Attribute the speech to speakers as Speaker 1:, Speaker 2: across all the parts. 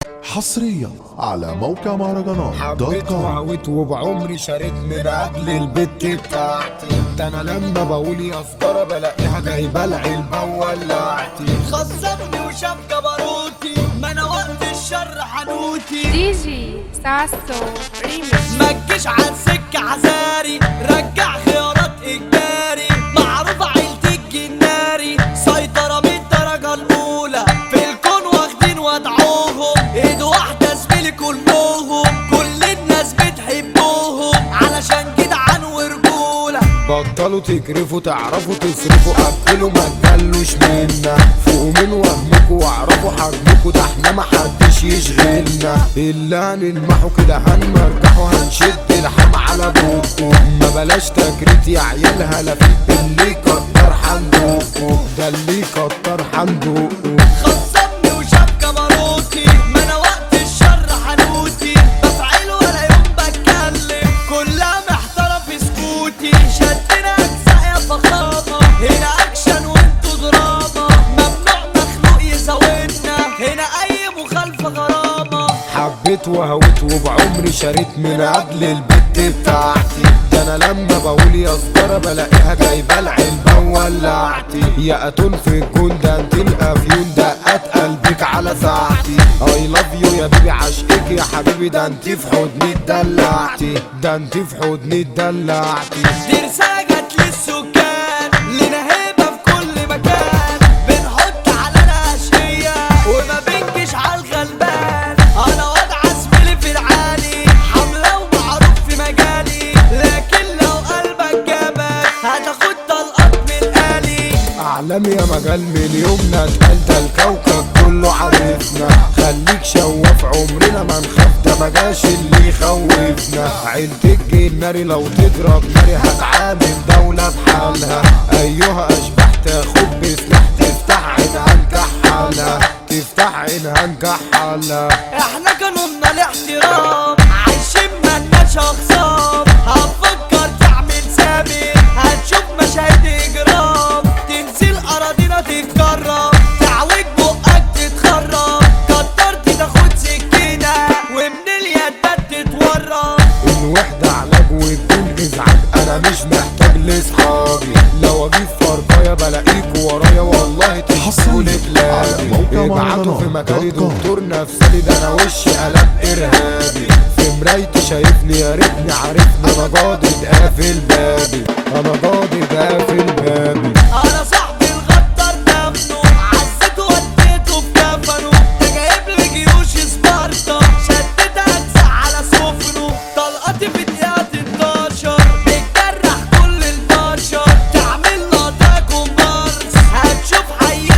Speaker 1: حصريا على موقع مهرجانات دوت
Speaker 2: حبيت
Speaker 1: كوم
Speaker 2: وهويت وبعمري شريت من اجل البت بتاعتي ده انا لما بقول يا فطاره بلاقيها جايبه العلبه وولعتي
Speaker 3: خصمني وشاف جبروتي ما انا وقت الشر حنوتي
Speaker 4: دي جي ساسو ريميكس
Speaker 3: ما تجيش على السكة عزاري رجع خيارات اجباري معروفة عيلتي الجناري سيطرة من الدرجة الاولى في الكون واخدين وضعهم ايد واحدة زميلي كلهم كل الناس بتحبهم علشان جدعان ورجولة
Speaker 2: بطلوا تكرفوا تعرفوا تصرفوا قفلوا ما تجلوش منا فوقوا من وهمكوا واعرفوا حجمكوا ده احنا محدش يشغلنا الا هنلمحوا كده هنمرجحوا هنشد الحم على بوكو ما بلاش تكريت يا عيال هلافيت اللي كتر حندوقه ده اللي كتر حندوقه
Speaker 3: خصمني وشاف جبروتي ما انا وقت الشر حنوتي بفعل ولا يوم بتكلم كلها محتارة في سكوتي شدنا اجزاء يا فخامة هنا اكشن وانتو دراما ممنوع مخلوق يزودنا هنا اي مخالفة غرامة
Speaker 2: حبيت وهويت وبعمري شريت من اجل البت بتاعتي ده انا لما بقول يا سكرة بلاقيها جايبه العلبه وولعتي يا اتون في الجون ده انت الافيون دقات قلبك على ساعتي اي لاف يو يا بيبي عشقك يا حبيبي ده انت في حضني اتدلعتي ده انت في حضني اتدلعتي
Speaker 3: دي رسالة جت للسكان لنا هيبة في كل مكان بنحط على الأشقية وما بنجيش على الغلبان أنا وضع زميلي في العالي حملة ومعروف في مجالي لكن لو قلبك جابك هتاخد طلقات من آلي
Speaker 2: اعلام يا مجال من يومنا اتقال ده الكوكب كله عارفنا خليك شواف عمرنا ما نخاف ده مجاش اللي يخوفنا عيلتك الناري لو تضرب ناري هتعامل دولة بحالها ايها اشباح تاخد بسلاح تفتح عينها نكحلها تفتح عينها نكحلها
Speaker 3: احنا قانوننا الاحترام عايشين ملناش اخصام هتفكر تعمل سامي هتشوف مشاهد اجرام تنزل اراضينا تتكرم تعوج بقك تتخرم كترت تاخد سكينة ومن اليدات تتورم
Speaker 2: الوحدة علاج وبدون ازعاج انا مش محتاج لاصحابي لو اجيب فرقايا بلاقيكوا ورايا والله تحسوا
Speaker 1: حصرياً على
Speaker 2: لكلابي
Speaker 1: موقع
Speaker 2: ابعتوا في
Speaker 1: مهرجانات
Speaker 2: مكاني
Speaker 1: دوت كوم.
Speaker 2: دكتور نفساني ده انا وشي قلب ارهابي في مرايتي شايفني يا ريتني عارفني انا جادد قافل بابي انا جادد قافل بابي
Speaker 3: انا صاحبي الغدار دفنه عزته وديته في كفنه ده جايب لي جيوش سبارتا شدت اجزاء على سفنه طلقاتي في دقيقة 12 بتجرح كل البشر تعمل لقطة كومبارس هتشوف حي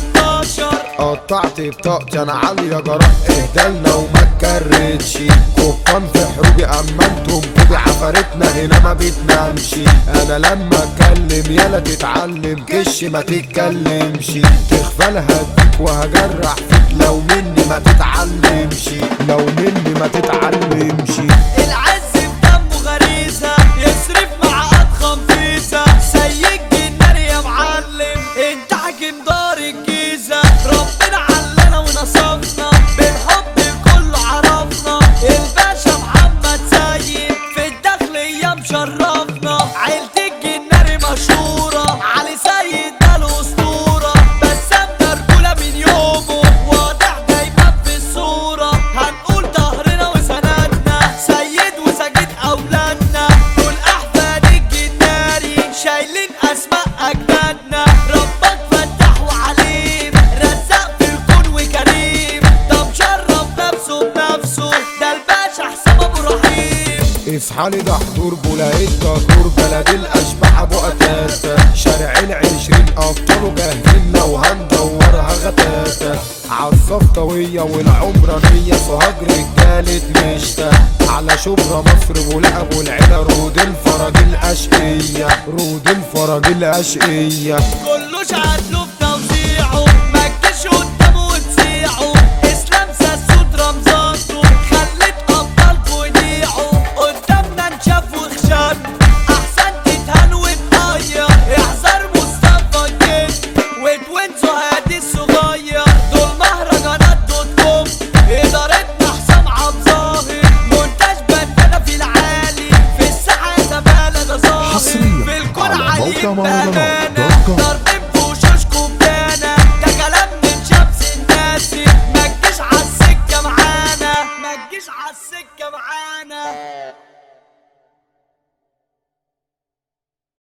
Speaker 3: 13
Speaker 2: قطعت بطاقتي انا عالية جراح اهدالنا وما تكررتش كوبان في حروبي اما انتم كده عفارتنا هنا ما بتنامش انا لما اتكلم يالا تتعلم كش ما تتكلمش تغفلها اديك وهجرح فيك لو مني ما تتعلمش لو مني ما تتعلمش
Speaker 3: العز في دمه غريزة يصرف مع أضخم فيزا سيد جنان يا معلم انت حاكم دار الجيزة ربنا علنا ونصفنا بالحب كله عرفنا الباشا محمد سيد في الداخلية مشرفنا عيلة الجناري مشهورة علي سيد ده الأسطورة بسام ده رجولة من يومه واضح دايما في الصورة هنقول ظهرنا وسندنا سيد وسجد أولادنا دول أحفاد الجناري شايلين أسماء أجدادنا ربك فتح وعليم رزاق في الكون وكريم ده مشرف نفسه بنفسه ده الباشا حسام أبو رحيم
Speaker 2: اصحى لي ده حضور بولاقيت دكتور بلد الاشباح ابو قتاته شارع العشرين ابطاله جاهزين لو هندورها غتاته عالصفطوية والعمرانية سوهاج رجالة مشتى على شبرا مصر ولا ابو العلا رود الفرج الاشقية رود الفرج الاشقية
Speaker 3: كله شعد له في توزيعه ما تجيش قدامه وتسيعه اسلام ساسود رمزاته خلت ابطالكوا يضيعوا قدامنا نشاف وخشان احسن تتهان وتغير احذر مصطفى الجن وتوينزو هادي الصغير دول مهرجانات دوت كوم اداره
Speaker 1: موقع
Speaker 3: جايين
Speaker 1: مهرجانات
Speaker 3: بأمانة
Speaker 1: دوت كوم.
Speaker 3: ضاربين في وشوشكم بانا ده كلام من شمس الناسي ما تجيش عالسكة معانا ما تجيش عالسكة معانا